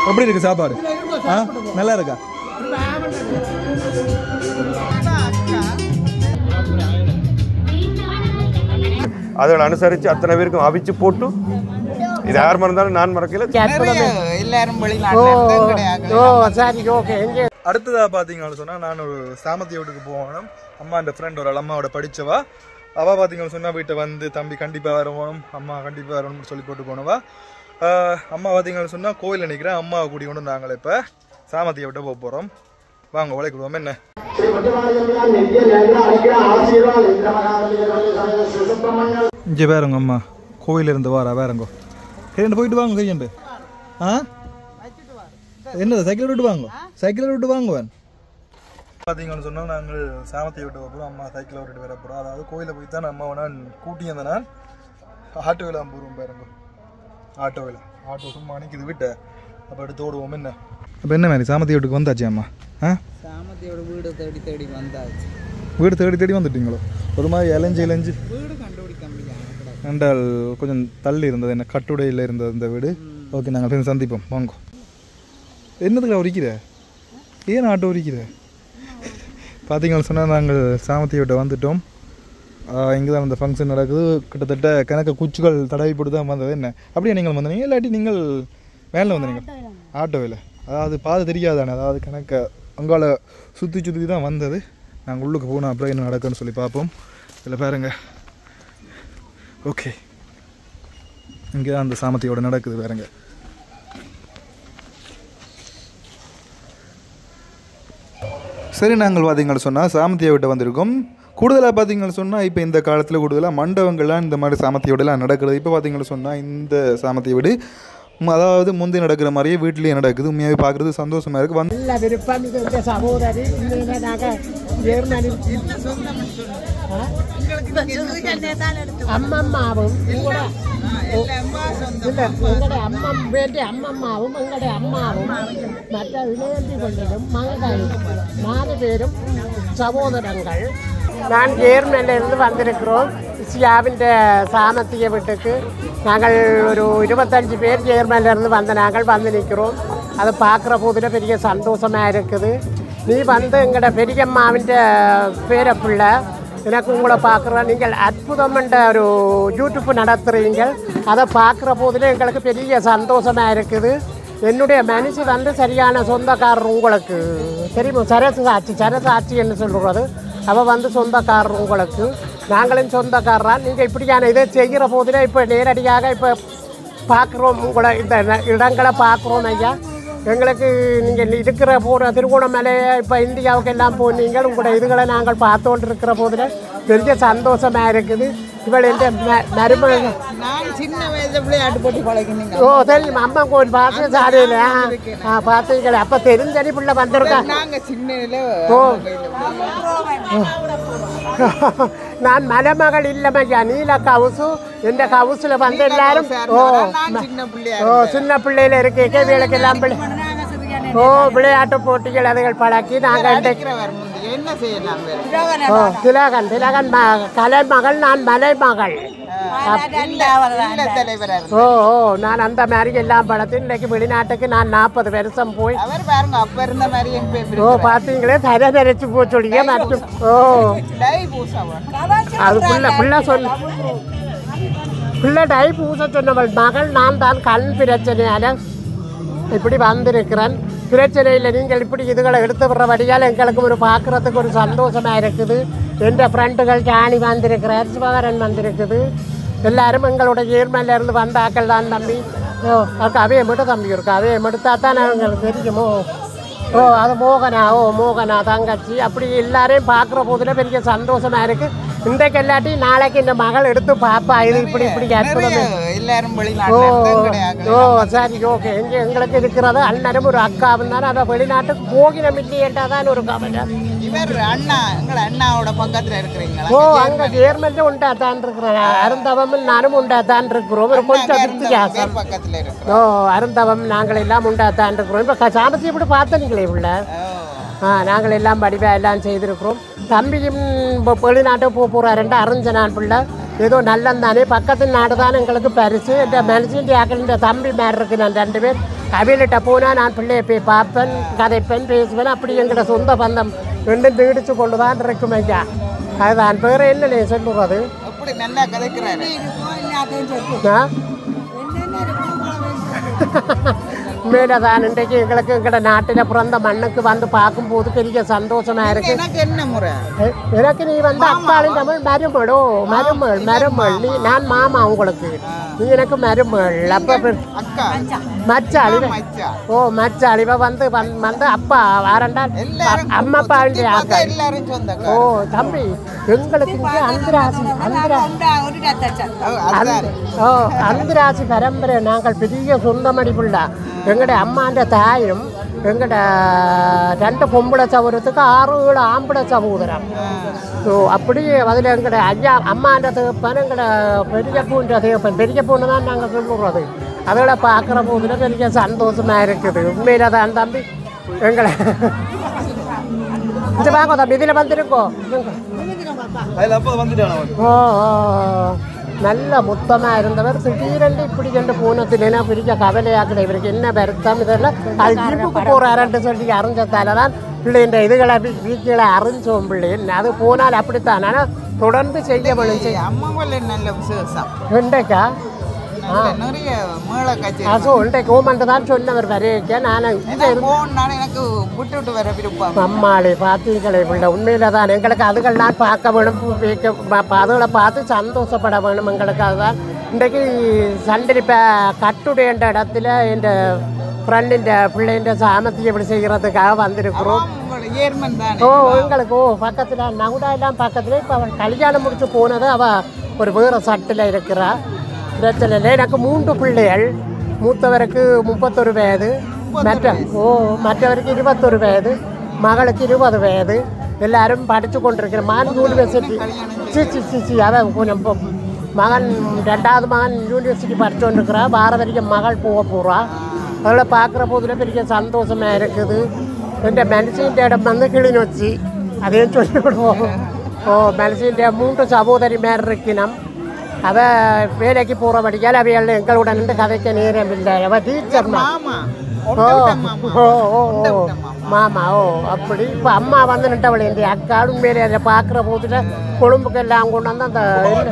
எப்படி இருக்கு சாப்பாடு ஆ நல்லா இருக்கா அதோட அனுசரித்து அத்தனை பேருக்கும் அவிச்சு போட்டு இது யார் மறந்தாலும் நான் மறக்கல எல்லாரும் வெளிநாட்டுல கிடையாது ஓ சரி ஓகே எங்கே அடுத்ததாக பார்த்தீங்கன்னு சொன்னால் நான் ஒரு சாமத்திய வீட்டுக்கு போகணும் அம்மா அந்த ஃப்ரெண்ட் ஒரு அம்மாவோட படித்தவா அவள் பார்த்தீங்கன்னு சொன்னால் வீட்டை வந்து தம்பி கண்டிப்பாக வரணும் அம்மா கண்டிப்பாக வரணும்னு சொல்லி போட்டு போனவா ஆஹ் அம்மா பார்த்தீங்கன்னு சொன்னால் கோயிலில் நிற்கிறேன் அம்மாவை கூட்டி கொண்டு நாங்கள் இப்போ சாமத்திய விட்டு போக போகிறோம் வாங்க உழைக்கிடுவோம் என்ன இங்கே வேறங்க அம்மா கோயில் இருந்து வாரா வேறங்கோ கையண்டு போயிட்டு வாங்க கையண்டு ஆ என்னது சைக்கிள் விட்டு வாங்க சைக்கிள் விட்டு வாங்குவேன் பார்த்தீங்கன்னு சொன்னால் நாங்கள் சாமத்தை விட்டு போகிறோம் அம்மா சைக்கிளை விட்டுட்டு வர போகிறோம் அதாவது கோயிலில் போய் தான் அம்மாவை நான் கூட்டி வந்தேன் நான் ஆட்டோவில் போகிறோம் பாருங்க ஆட்டோவில் ஆட்டோ சும்மா அன்னைக்கு விட்ட அப்போ எடுத்து ஓடுவோம் என்ன அப்போ என்ன மாதிரி சாமத்தி வீட்டுக்கு வந்தாச்சு அம்மா ஆ சாமத்தியோட வீடு தேடி தேடி வந்தாச்சு வீடு தேடி தேடி வந்துட்டீங்களோ ஒரு மாதிரி இலைஞ்சு இலைஞ்சு வீடு கண்டுபிடிக்க முடியாது என்றால் கொஞ்சம் தள்ளி இருந்தது என்ன கட்டுடையில் இருந்தது இந்த வீடு ஓகே நாங்கள் போய் சந்திப்போம் வாங்க என்னதுக்கு உரிக்கிற ஏன் ஆட்டோ உரிக்கிற பார்த்தீங்கன்னு சொன்னால் நாங்கள் சாமத்தி விட்ட வந்துட்டோம் இங்கே தான் அந்த ஃபங்க்ஷன் நடக்குது கிட்டத்தட்ட கணக்க குச்சிகள் தடவி போட்டு தான் வந்தது என்ன அப்படியே நீங்கள் வந்தீங்க இல்லாட்டி நீங்கள் வேனில் வந்தீங்க ஆட்டோவில் அதாவது பாதை தெரியாதானே அதாவது கணக்க அங்கால சுற்றி சுற்றி தான் வந்தது நாங்கள் உள்ளுக்கு போனோம் அப்புறம் என்ன நடக்குன்னு சொல்லி பார்ப்போம் இதில் பாருங்க ஓகே இங்கே தான் அந்த சாமத்தியோட நடக்குது பாருங்க சரி நாங்கள் பார்த்தீங்கன்னு சொன்னால் சாமத்தியை விட்டு வந்திருக்கோம் கூடுதலாக பார்த்தீங்கன்னு சொன்னால் இப்போ இந்த காலத்தில் கூடுதலாக மண்டபங்கள்லாம் இந்த மாதிரி சாமத்தியோடலாம் நடக்கிறது இப்போ பார்த்தீங்கன்னு சொன்னால் இந்த சாமத்திய வீடு ம், அதாவது முந்தி நடக்கிற மாதிரியே வீட்லேயே நடக்குது உண்மையாகவே பார்க்குறது சந்தோஷமாக இருக்குது வந்து நல்ல விருப்பம் இது இந்த சகோதரி இல்லைன்னா நாங்கள் ஜெர்மனி அம்மம்மாவும் உங்களோட இல்ல எங்களுடைய அம்மா வேண்டிய அம்மம்மாவும் எங்களுடைய அம்மாவும் மற்ற இளையந்தி கொண்டதும் மகள் நாலு பேரும் சகோதரங்கள் நான் ஜேர்மனில இருந்து வந்திருக்கிறோம் சியாவின் சாமத்திய வீட்டுக்கு நாங்கள் ஒரு இருபத்தஞ்சு பேர் ஜேர்மனில இருந்து வந்த நாங்கள் வந்து நிற்கிறோம் அதை பார்க்குற போதில் பெரிய சந்தோஷமாக இருக்குது நீ வந்து எங்களோட பெரியம்மாவின் பேர பிள்ளை எனக்கு உங்களை பார்க்குற நீங்கள் அற்புதம் என்ற ஒரு யூடியூப் நடத்துகிறீங்க அதை பார்க்குற போதில் எங்களுக்கு பெரிய சந்தோஷமாக இருக்குது என்னுடைய மனுஷி வந்து சரியான சொந்தக்காரர் உங்களுக்கு தெரியுமா சரசு சாட்சி சரசு சாட்சி என்று சொல்கிறது அவள் வந்து சொந்தக்காரர் உங்களுக்கு நாங்களும் சொந்தக்காரரா நீங்கள் இப்படியான இதை செய்கிற போதில் இப்போ நேரடியாக இப்போ பார்க்குறோம் உங்களை இந்த ந- இடங்களை பார்க்குறோம் ஐயா எங்களுக்கு நீங்கள் இருக்கிற போகிற திருகோணமலை இப்போ இந்தியாவுக்கு எல்லாம் போனீங்க உங்களோட இதுகளை நாங்கள் பார்த்துக்கொண்டு இருக்கிற போதில் பெரிய சந்தோஷமாக இருக்குது இவள் எந்த ம- மருமக நான் சின்ன வயசுல விளையாட்டு போட்டி பழகினீங்க ஓ தெரியும் அம்மா கோயில் பார்த்து சாலையில் ஆ பார்த்தீங்களே அப்போ தெரிஞ்சடி பிள்ளை வந்திருக்கா நாங்க சின்னதுல ஓ நான் மலமகள் இல்லைமையா நீல கவுசு இந்த கவுசுல வந்து எல்லாரும் ஓ நான் சின்ன பிள்ளையா ஓ சின்ன பிள்ளையில இருக்க வீளுக்கு எல்லாம் பிள்ளை ஓ விளையாட்டு போட்டிகள் அதுகள் பழக்கி நாங்கள் இன்றைக்கு இருக்கிறவர் முந்தைய என்ன செய்யலாம் வேற? ஓ திலகன் திலகன் ம- கலைமகள் நான் மலைமகள் இல்ல தலைவரா இருக்கு. ஓ ஓ நான் அந்த மாதிரி எல்லாம் பழத்து இன்றைக்கு வெளிநாட்டுக்கு நான் நாற்பது வருஷம் போய் அவர் பாருங்க அப்ப இருந்த மாதிரி என் பேர் ஓ பார்த்தீங்களே தர நினைச்சு போச்சுடிய மற்றும் ஓ டை பூசாவன் அது புள்ள புள்ள சொல் பிள்ளை டை பூச சொன்னவள் மகள் நான் தான் கண் பிரச்சனையால இப்படி வந்திருக்கிறேன் பிரச்சனை இல்லை நீங்கள் இப்படி இதுகளை எடுத்து விடுறபடியால் எங்களுக்கு ஒரு பார்க்குறதுக்கு ஒரு சந்தோஷமாக இருக்குது எந்த ஃப்ரெண்டுகள் ஜானி வந்திருக்கிறார் சிவகரன் வந்திருக்குது எல்லாரும் எங்களோட ஜேர்மனில இருந்து வந்தாக்கள் தான் தம்பி ஓ அதுக்கு அவையை மட்டும் தம்பி இருக்கு அவையை மட்டும் தான் எங்களுக்கு தெரியுமோ ஓ அது மோகனா ஓ மோகனா தங்கச்சி அப்படி எல்லாரையும் பார்க்குற போதில் பெரிய சந்தோஷமா இருக்கு இன்றைக்கு இல்லாட்டி நாளைக்கு இந்த மகள் எடுத்து பாப்பா இது இப்படி இப்படி அற்புதமே எல்லாரும் ஓ வெளிநாட்டுல இருந்து கிடையாது ஓ சரி ஓகே எங்க எங்களுக்கு இருக்கிறது அண்ணனும் ஒரு அக்காவும் தானே அதை வெளிநாட்டுக்கு போகினம் இல்லையேட்டா தான் ஒரு கவலை இவர் அண்ணா எங்கள அண்ணாவோட பக்கத்துல இருக்கிறீங்களா ஓ அங்க ஜேர்மனில் உண்டா தான் இருக்கிறேன் அருந்தவமும் நானும் உண்டா தான் இருக்கிறோம் ஒரு கொஞ்சம் வித்தியாசம் பேர் பக்கத்துல இருக்கிறோம் ஓ அருந்தவம் நாங்கள் எல்லாம் உண்டா தான் இருக்கிறோம் இப்போ சாமத்தி இப்படி பார்த்தனீங்களே உள்ள ஆ நாங்கள் எல்லாம் படிவாக எல்லாம் செய்திருக்கிறோம் தம்பியும் இப்போ வெளிநாட்டுக்கு போக போகிறாருன்ட்டு அறிஞ்ச நான் பிள்ளை ஏதோ நல்லந்தானே பக்கத்து நாடு தான் எங்களுக்கு பரிசு இந்த மனுஷன் ஆக்களின் தம்பி மாதிரி இருக்கு நான் ரெண்டு பேர் அவையிலிட்ட போனால் நான் பிள்ளையை போய் பார்ப்பேன் கதைப்பேன் பேசுவேன் அப்படி எங்களோட சொந்த பந்தம் ரெண்டும் நீடிச்சு கொண்டு தான் இருக்கும் ஐயா அதுதான் பேர் என்ன சொல்லுறது அப்படி நல்லா கதைக்கிறாரு ஆ? உண்மையில தான் இன்றைக்கு எங்களுக்கு எங்களோட நாட்டில் பிறந்த மண்ணுக்கு வந்து பார்க்கும்போது பெரிய சந்தோஷமா இருக்கு எனக்கு என்ன முறை எ- எனக்கு நீ வந்து அக்காளின் தமிழ் மருமளோ மருமள் மருமள் நீ நான் மாமா உங்களுக்கு நீ எனக்கு மருமள் அப்ப பெ- அக்கா மச்சாளி மச்சா ஓ மச்சாளி இவ வந்து வந்து- வந்து அப்பா வாரண்டா எல்லாரும் அம்மா பாண்டிய சுத்தி ஆக்கா பார்க்க எல்லாரும் சொந்தக்கார ஓ தம்பி எங்களுக்கு இங்கே அந்திராசி அந்திரா அதுதான் ஓ அந்திராசி பரம்பரை நாங்கள் பெரிய சொந்தமடி புள்ள எங்கட அம்மாண்ட தாயும் எங்கட ரெண்டு பொம்பளை சவரத்துக்கு ஆறு ஏழு ஆம்பளை சகோதரம் ஸோ அப்படியே அதில் எங்கட ஐயா அம்மாண்ட தேப்பன் எங்கட பெரிய பூண்ட தேப்பன் பெரிய பூண்டு தான் நாங்கள் சொல்லுறது அதோட பார்க்குற போதில் பெரிய சந்தோஷமா இருக்குது உண்மையில தான் தம்பி எங்களை இது வாங்க தம்பி இதில் வந்திருக்கோம் அதில் அப்போ வந்துட்டான் அவன் ஓ ஓ, ஓ. நல்ல முத்தமாக இருந்தவர் திடீரென்று இப்படி கண்டு போனதுலேனா பெரிய கவலையாக்கிட இவருக்கு என்ன வருத்தம் இதெல்லாம் அது இருப்புக்கு போகிறாருன்ட்டு சொல்லி அறிஞ்சதால தான் பிள்ளைன்ற இதுகளை வீ- வீட்டில் அறிஞ்சோம் பிள்ளைன்னு அது போனால் அப்படித்தான் ஆனால் தொடர்ந்து செய்ய வேணும் செய்ய அம்மாவில் நல்ல விசேஷம் இன்றைக்கா நல்ல நிறைய மேள கச்சேரி அசோ இன்றைக்கு ஓமன்ட்டு தான் சொன்னவர் வரைக்க நான் ஏன்னா போனாலும் எனக்கு விட்டு விட்டு வர விருப்பம் அம்மாளே பார்த்தீங்களே பிள்ளை உண்மையில தான் எங்களுக்கு அதுகள்லாம் பார்க்க வேணும் வைக்க ப- அதுகளை பார்த்து சந்தோஷப்பட வேணும் எங்களுக்கு அதுதான் இன்றைக்கு சண்டை இப்போ கட்டுடையன்ற இடத்துல என் ஃப்ரெண்டின் பிள்ளைன்ற சாமத்தியம் இப்படி செய்கிறதுக்காக வந்திருக்கிறோம் உங்களோட ஏர்மன் தானே ஓ எங்களுக்கு ஓ பக்கத்தில் நகுடா எல்லாம் பக்கத்தில் இப்போ அவள் கல்யாணம் முடிச்சு போனது அவள் ஒரு வேறு சட்டில் இருக்கிறா பிரச்சனை இல்லை எனக்கு மூன்று பிள்ளைகள் மூத்தவருக்கு முப்பத்தொரு வயது மற்ற ஓ மற்றவருக்கு இருபத்தொரு வயது மகளுக்கு இருபது வயது எல்லாரும் படித்து கொண்டிருக்கிற மான் யூனிவர்சிட்டி சி சி சி சி அவன் கொஞ்சம் இப்போ மகன் ரெண்டாவது மகன் யூனிவர்சிட்டி படித்து கொண்டிருக்கிறா வார வரைக்கும் மகள் போக போகிறா அதெல்லாம் பார்க்குற போதில் பெரிய சந்தோஷமாக இருக்குது இந்த மனுஷன் இடம் வந்து கிளிநொச்சி அதையும் சொல்லி விடுவோம் ஓ மனுஷன் மூன்று சகோதரி மேர் இருக்கணும் அவ வேலைக்கு போகிற படிக்கால் அவைகள் எங்களுடன் நின்று கதைக்க நேரம் இல்லை அவ டீச்சர் மாமா ஓ ஒட்டவிட்ட மாமா ஓ ஓ ஓ ஒட்டவிட்ட மாமா மாமா ஓ அப்படி இப்போ அம்மா வந்து நின்றவள் என் அக்கா உண்மையிலே அதை பார்க்குற போதுல கொழும்புக்கு எல்லாம் கொண்டு வந்து அந்த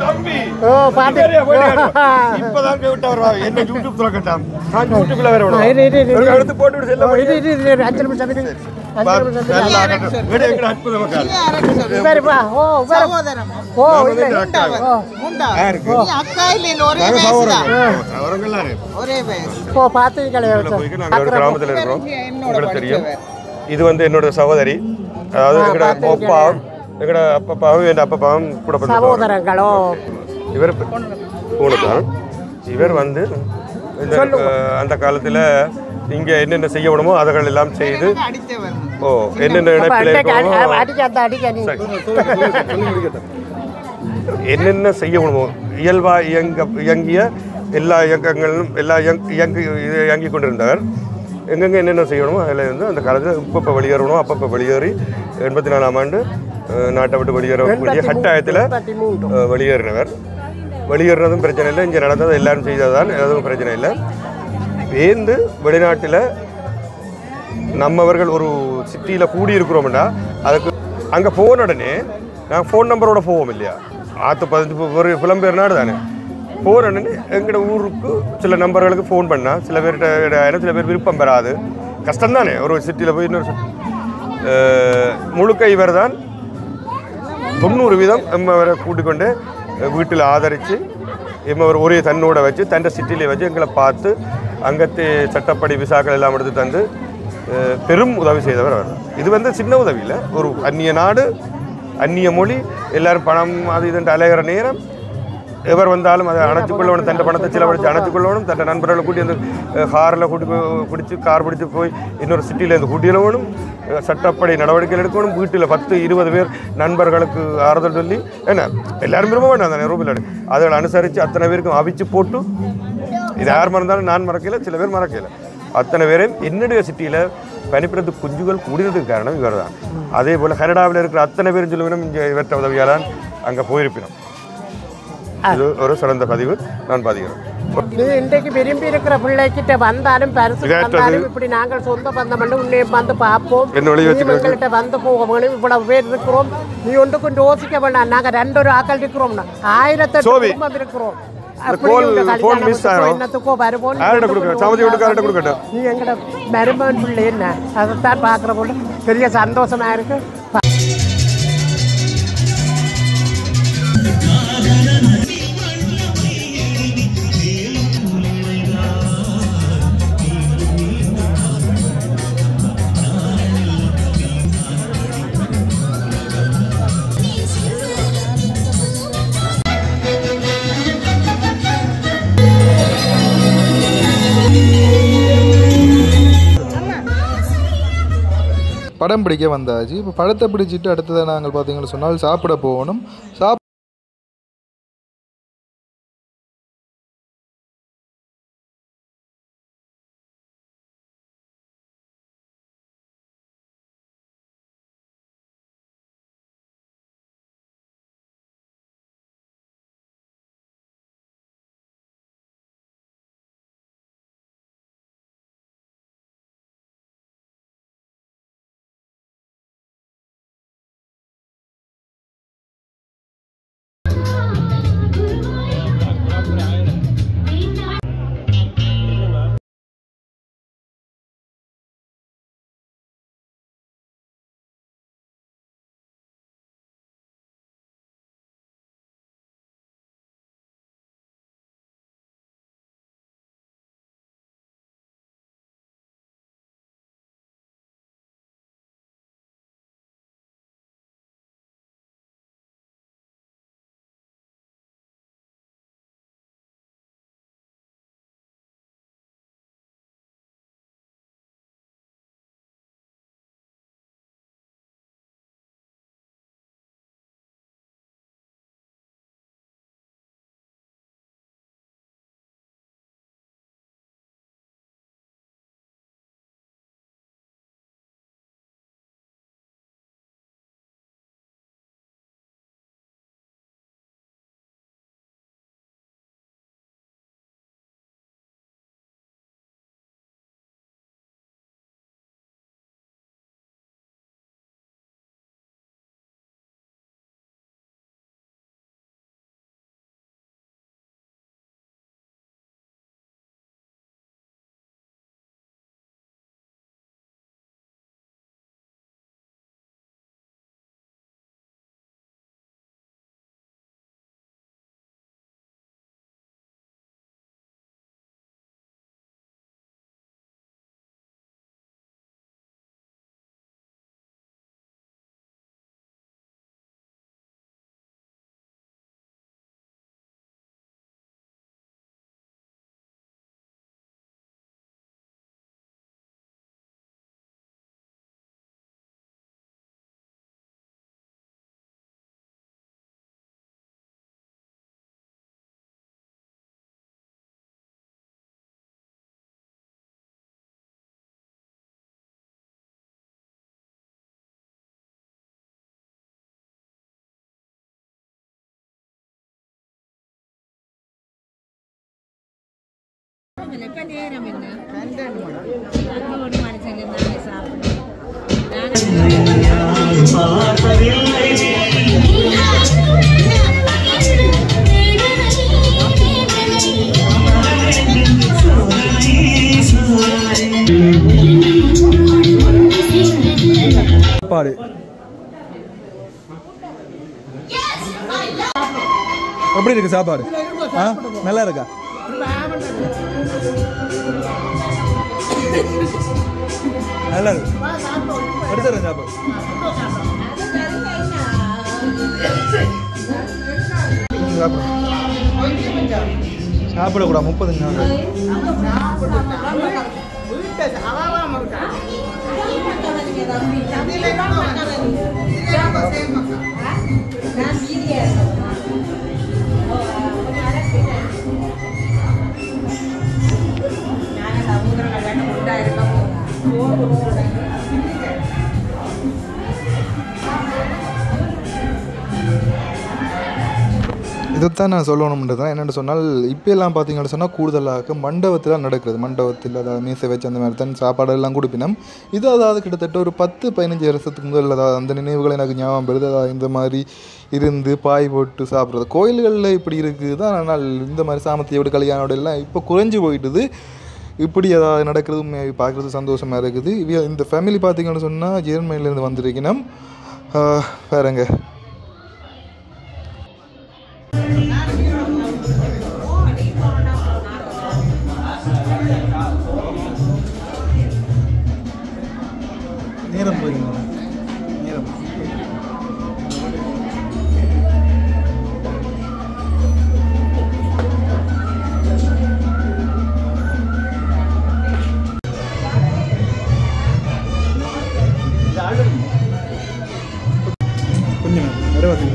ஓ பார்த்து இப்பதான் விட்டு வருவா என்ன யூடியூப் திறக்கட்டாம் நான் யூடியூப்ல வேற விடுவேன் இரு, இரு, இரு, இரு. எடுத்து போட்டு விடு செல்ல இரு, இரு, இரு, இரு, அஞ்சு நிமிஷம் இரு. அஞ்சு நிமிஷம் இரு. நல்லா ஆகட்டும். விடு, எங்கட அற்புத மக்கள். நீ யாருக்கு சொல்லு? இவரு வா, ஓ இவரு சகோதரம் ஓ நான் வந்து இல்லை. இந்த அக்கா. ஓ உண்டா யாருக்கு? நீ அக்கா இல்லைன்னு ஒரே நாங்க வயசு தான் சகோதரர்கள். சகோதரர்கள்லாம் இருக்கு. ஒரே வயசு இப்போ பார்த்தீங்களே உள்ள போய்க்கு நாங்க ஒரு கிராமத்துல இருக்கிறோம் இங்க என்னோட உங்களுக்கு தெரியும் படிச்சவர் இது வந்து என்னோட சகோதரி அதாவது எங்கட அப்பாவும் எங்கட அப்பப்பாவும் என் அப்பப்பாவும் கூட பிறந்த சகோதரங்களோ இவர் பூணுதான் இவர் வந்து இந்த அஹ், அந்த காலத்துல இங்க என்னென்ன செய்ய விடுமோ அதுகள் எல்லாம் செய்து அடித்தவர் ஓ என்னென்ன அப்ப இணைப்பில் அடிக்க இருக்கணுமோ அடிக்க அந்த அடிக்க நீ என்னென்ன செய்ய முடியுமோ இயல்பா இயங்க இயங்கிய எல்லா இயக்கங்களும் எல்லா இயங்க இயங்கி இது இயங்கி கொண்டிருந்தவர் எங்கெங்கே என்னென்ன செய்யணுமோ அதில் இருந்து அந்த காலத்தில் இப்பப்போ வெளியேறணும் அப்பப்போ வெளியேறி எண்பத்தி நாலாம் ஆண்டு அஹ், நாட்டை விட்டு வெளியேறக்கூடிய கட்டாயத்தில் எண்பத்தி மூன்று அஹ், வெளியேறினவர் வெளியேறினதும் பிரச்சனை இல்லை இங்கே நடந்தது எல்லாரும் செய்ததான் எதுவும் பிரச்சனை இல்லை வேந்து வெளிநாட்டில் நம்மவர்கள் ஒரு சிட்டியில் கூடி இருக்கிறோம்னா அதுக்கு அங்கே போன உடனே நாங்கள் ஃபோன் நம்பரோட போவோம் இல்லையா ஆற்று பதினஞ்சு ஒரு புலம்பெயர் நாடு தானே போன உடனே எங்களோட ஊருக்கு சில நம்பர்களுக்கு ஃபோன் பண்ணால் சில பேர்கிட்ட சில பேர் விருப்பம் பெறாது கஷ்டம் தானே ஒரு சிட்டியில் போய் இன்னொரு city- அஹ், முழுக்க இவர் தான் தொண்ணூறு வீதம் எம்மவரை கூட்டிக்கொண்டு வீட்டில் ஆதரித்து எம்மவர் ஒரே தன்னோட வச்சு தண்டை சிட்டிலே வச்சு எங்களை பார்த்து அங்கத்தே சட்டப்படி விசாக்கள் எல்லாம் எடுத்து தந்து அஹ், பெரும் உதவி செய்தவர் அவர் தான். இது வந்து சின்ன உதவி இல்லை ஒரு அந்நிய நாடு அந்நிய மொழி எல்லாரும் பணம் அது இதுன்ட்டு அலைகிற நேரம் எவர் வந்தாலும் அதை அணைத்துக் கொள்ளணும் தன் பணத்தை செலவழித்து அணைத்துக் கொள்ளணும் தன் நண்பர்களை கூட்டி அந்த காரில் கூட்டி போய் குடிச்சு கார் பிடிச்சு போய் இன்னொரு சிட்டியில் இருந்து கூட்டியில் வேணும் அஹ் சட்டப்படி நடவடிக்கைகள் எடுக்கணும் வீட்டில் பத்து இருபது பேர் நண்பர்களுக்கு ஆறுதல் சொல்லி என்ன எல்லாரும் விரும்ப வேண்டாம் அந்த ரூபில் அதை அனுசரித்து அத்தனை பேருக்கும் அவிச்சு போட்டு இது யார் மறந்தாலும் நான் மறக்கல சில பேர் மறக்கல அத்தனை பேரையும் என்னுடைய சிட்டியில் பனிப்பிரத்து குஞ்சுகள் கூடினதுக்கு காரணம் இவர் தான் அதே போல் கனடாவில் இருக்கிற அத்தனை பேரும் சொல்லுவினும் இங்கே இவற்ற உதவியால் அங்கே போயிருப்பினோம் இது ஒரு சிறந்த பதிவு நான் பதிகிறேன் நீ இன்றைக்கு விரும்பி இருக்கிற பிள்ளைகிட்ட வந்தாலும் பரிசு கேட்டது. வந்தாலும் இப்படி நாங்கள் சொந்த பந்தம் பண்ணி உன்னையும் வந்து பார்ப்போம் என்ன வழி நீ வச்சுக்கிறது? எங்கள்கிட்ட வந்து போக வேணும் இவ்வளவு பேர் இருக்கிறோம் நீ ஒன்றுக்கும் யோசிக்க வேண்டாம் நாங்க ரெண்டு ஒரு ஆக்கள் இருக்கிறோம்னா ஆயிரத்தி சோவி. குடும்பம் இருக்கிறோம் இந்த அப்படி கோல் உங்க phone கல்யாணம் miss வந்து ஆகும். என்னத்துக்கோ வருவோம் நீ யார்கிட்ட ஒன்றுக்கும் கொடுக்கணும்? சமதி வீட்டுக்காரர்கிட்ட கொடுக்கட்டும். நீ எங்கட மருமகன் பிள்ளை என்ன அதைத்தான் பார்க்குற போல பெரிய சந்தோஷமா இருக்கு படம் பிடிக்க வந்தாச்சு இப்போ படத்தை பிடிச்சிட்டு அடுத்ததை நாங்கள் பார்த்தீங்கன்னு சொன்னால் சாப்பிட போகணும் சாப் சாப்பாடு எப்படி இருக்கு சாப்பாடு ஆ நல்லா இருக்கா நல்லா இருக்கு எடுத்துறேன் சாப்பாடு சாப்பிடு சாப்பிடக்கூடாது முப்பதுங்க இதைத்தான் நான் சொல்லணும்ன்றது தான் என்னென்னு சொன்னால் இப்போல்லாம் பார்த்தீங்கன்னு சொன்னால் கூடுதலாக மண்டபத்தில் நடக்கிறது மண்டபத்தில் அதாவது மீசை வச்சு அந்த மாதிரி தான் சாப்பாடு எல்லாம் கொடுப்பினோம் இது அதாவது கிட்டத்தட்ட ஒரு பத்து பதினஞ்சு வருஷத்துக்கு முதல்ல அதாவது அந்த நினைவுகள் எனக்கு ஞாபகம் வருது அதாவது இந்த மாதிரி இருந்து பாய் போட்டு சாப்பிட்றது கோயில்களில் இப்படி இருக்குது தான் ஆனால் இந்த மாதிரி சாமத்தியோட கல்யாணோட எல்லாம் இப்போ குறைஞ்சி போயிட்டுது இப்படி ஏதாவது நடக்கிறது உண்மையாவே பார்க்குறது சந்தோஷமாக இருக்குது இவ- இந்த ஃபேமிலி பார்த்தீங்கன்னு சொன்னால் ஜெர்மனிலேருந்து வந்திருக்கணும் ஆஹ், வேறங்க நேரம் போயிருங்க நேரம் கொஞ்சம் நிறைய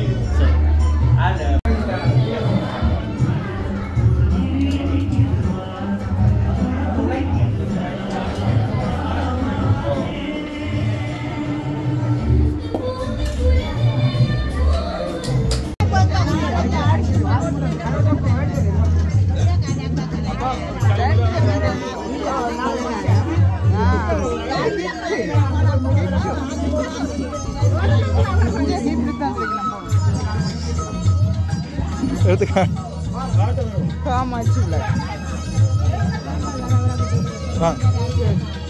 எடுத்துக்க காமாட்சி ஆ